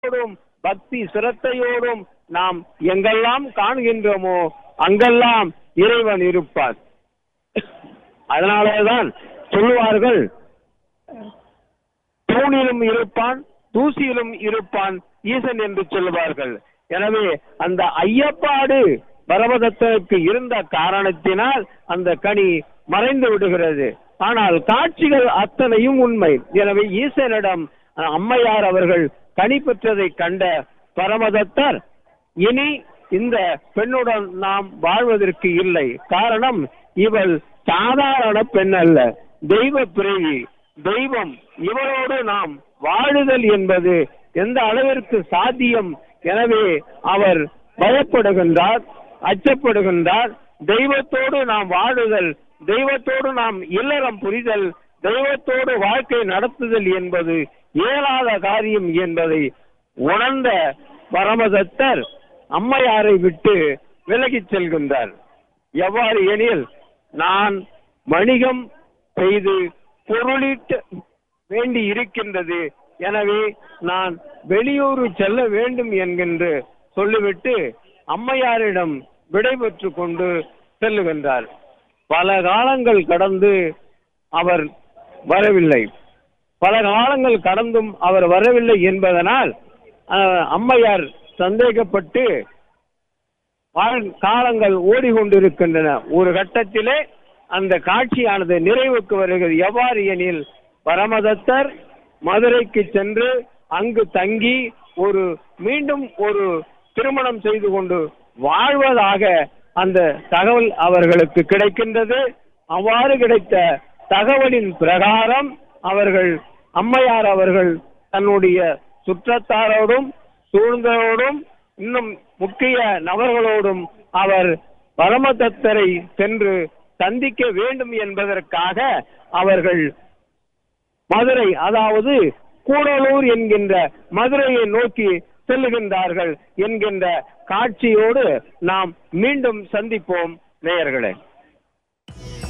பக்தியோடும் பக்தி சிரத்தையோடும் நாம் எங்கெல்லாம் காண்கின்றோமோ அங்கெல்லாம் இறைவன் இருப்பார் அதனாலேதான் சொல்லுவார்கள் தூணிலும் இருப்பான் தூசியிலும் இருப்பான் ஈசன் என்று சொல்லுவார்கள் எனவே அந்த ஐயப்பாடு பரமதத்தனுக்கு இருந்த காரணத்தினால் அந்த கனி மறைந்து விடுகிறது ஆனால் காட்சிகள் அத்தனையும் உண்மை எனவே ஈசனிடம் அஹ், அம்மையார் அவர்கள் கனி பெற்றதை கண்ட பரமதத்தர் இனி இந்த பெண்ணுடன் நாம் வாழ்வதற்கு இல்லை காரணம் இவள் சாதாரண பெண் அல்ல தெய்வ பிறவி தெய்வம் இவளோடு நாம் வாழுதல் என்பது எந்த அளவிற்கு சாத்தியம் எனவே அவர் பயப்படுகின்றார் அச்சப்படுகின்றார் தெய்வத்தோடு நாம் வாழுதல் தெய்வத்தோடு நாம் இல்லறம் புரிதல் தெய்வத்தோடு வாழ்க்கை நடத்துதல் என்பது இயலாத காரியம் என்பதை உணர்ந்த பரமதத்தர் அம்மையாரை விட்டு விலகிச் செல்கின்றார் எவ்வாறு எனில் நான் வணிகம் செய்து பொருளீட்ட வேண்டி இருக்கின்றது எனவே நான் வெளியூர் செல்ல வேண்டும் என்கின்ற சொல்லிவிட்டு அம்மையாரிடம் விடைபெற்று கொண்டு செல்லுகின்றார் பல காலங்கள் கடந்து அவர் வரவில்லை பல காலங்கள் கடந்தும் அவர் வரவில்லை என்பதனால் அஹ், அம்மையார் சந்தேகப்பட்டு வாழ்- காலங்கள் ஓடிக்கொண்டிருக்கின்றன ஒரு கட்டத்திலே அந்த காட்சியானது நிறைவுக்கு வருகிறது எவ்வாறு எனில் பரமதத்தர் மதுரைக்கு சென்று அங்கு தங்கி ஒரு மீண்டும் ஒரு திருமணம் செய்து கொண்டு வாழ்வதாக அந்த தகவல் அவர்களுக்கு கிடைக்கின்றது அவ்வாறு கிடைத்த தகவலின் பிரகாரம் அவர்கள் அம்மையார் அவர்கள் தன்னுடைய சுற்றத்தாரோடும் சூழ்ந்தரோடும் இன்னும் முக்கிய நபர்களோடும் அவர் பரமதத்தரை சென்று சந்திக்க வேண்டும் என்பதற்காக அவர்கள் மதுரை அதாவது கூடலூர் என்கின்ற மதுரையை நோக்கி செல்லுகின்றார்கள் என்கின்ற காட்சியோடு நாம் மீண்டும் சந்திப்போம் நேயர்களே